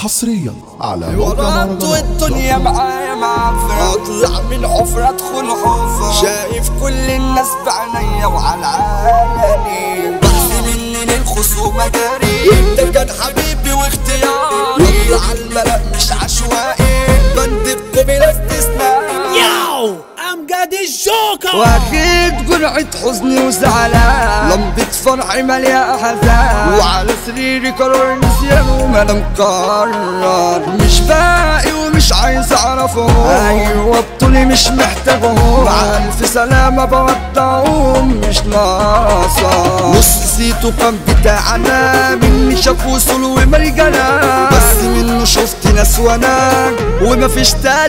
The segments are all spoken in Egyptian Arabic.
حصريا على موقع ورد مهرجانات والدنيا معايا معفرة اطلع من حفرة ادخل حفرة شايف كل الناس بعينيا وعلى عالمي بحث مني للخصومة جري انت كان حبيبي واختياري يطلع الملأ مش عشوائي بندبكم بلا استثناء ياو امجد الجوكر واخد جرعة حزني وزعلان لمبة فرحي مالية أحزان وعلى سريري قرار نسيان وما انا مقرر مش باقي ومش عايز اعرفهم ايوه بطولي مش محتاجهم مع الف سلامة بودعهم مش ناقصة نص سيتو كان بتاعنا مني شاف وصول ومرجلة بس منه شفت ناس وانا ومفيش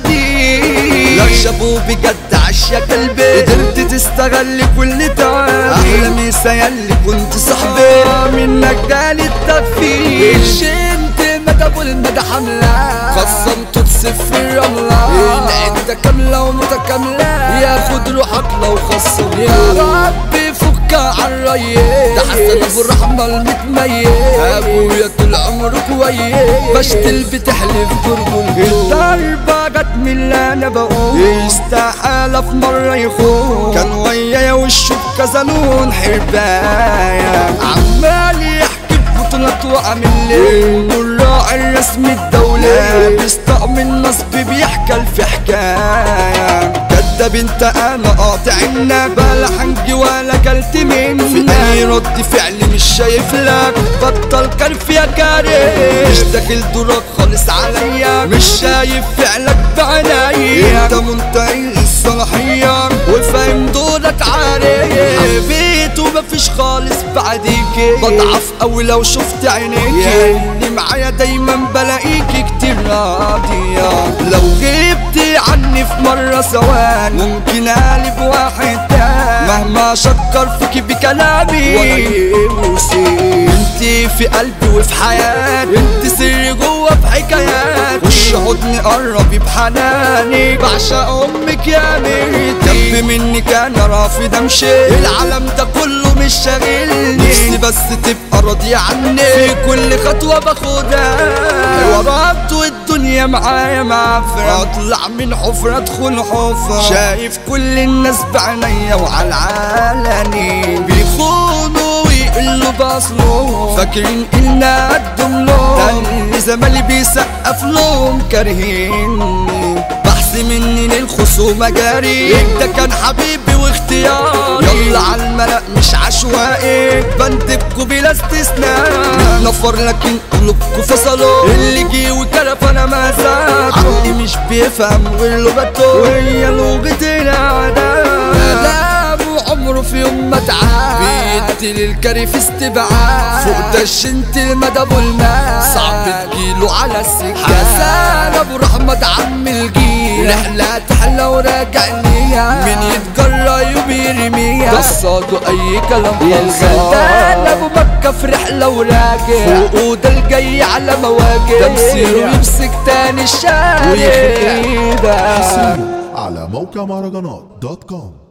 تادي لا شافوا بجد عشا قلبي قدرت تستغل كل تعب احلامي سيالي كنت صاحبي منك جالي التغفير شنت مدى والمدى حملة خصمت بصفر الرملة العدة كاملة ومتكاملة ياخد روحك لو خصم يا ربي فك عالريس ده حسن ابو الرحمة المتميز ابويا طول عمره كويس بشتل بتحلف برجل الضربة جت من اللي انا بقول استحالة في مرة يخون كان ويايا وشه بكذا لون حرباية عمال يحكي ببطولات وعامل ليه والراعي الرسمي الدولة بيستقم النصب بيحكي في حكاية كداب انت انا قاطع الناب بلا حنجي ولا كلت منك في اي رد فعل مش شايف لك بطل كرف يا كريم مش داخل دورك خالص عليا مش شايف فعلك بعينيا انت منتهي الصلاحية وفاهم دورك عارف حبيت ومفيش خالص بعديك بضعف اوي لو شفت عينيك اللي معايا دايما بلاقيك كتير راضية لو غبت عني في مرة ثواني ممكن اقلب واحد تاني مهما شكر فيك بكلامي ولا انت في قلبي وفي حياتي انت سري جوه في حكاياتي وش حضني قربي بحناني بعشق امك يا ميتي جنب منك انا رافض امشي العالم ده كله مش شاغلني نفسي بس تبقى راضية عني في كل خطوة باخدها وربط والدنيا معايا معفرة اطلع من حفرة ادخل حفرة شايف كل الناس بعينيا وعلى العالمي بيخونوا ويقلوا باصلهم فاكرين ان قدهم لهم ده اللي زمالي بيسقف لهم كارهيني بحث مني للخصومة جاري انت كان حبيبي واختياري يلا على الملأ مش عشوائي بندبكوا بلا استثناء نفر لكن قلوبكوا فصلوا اللي جه وكرف انا ما زاد عقلي مش بيفهم غير لغته وهي لغة العذاب كلامه عمره في يوم ما تعب بيدي للكري في استبعاد فوق دشنت المدى والماء صعب تجيله على السكة حسان ابو رحمة عم الجيل رحلة تحلى وراجع ليها من يتجرى يوم يرميها قصاده اي كلام الغلبان ابو مكة في رحلة وراجع فوقه ده الجاي على مواجع تمثيله يمسك تاني الشارع ويخلق ايده على موقع مهرجانات دوت كوم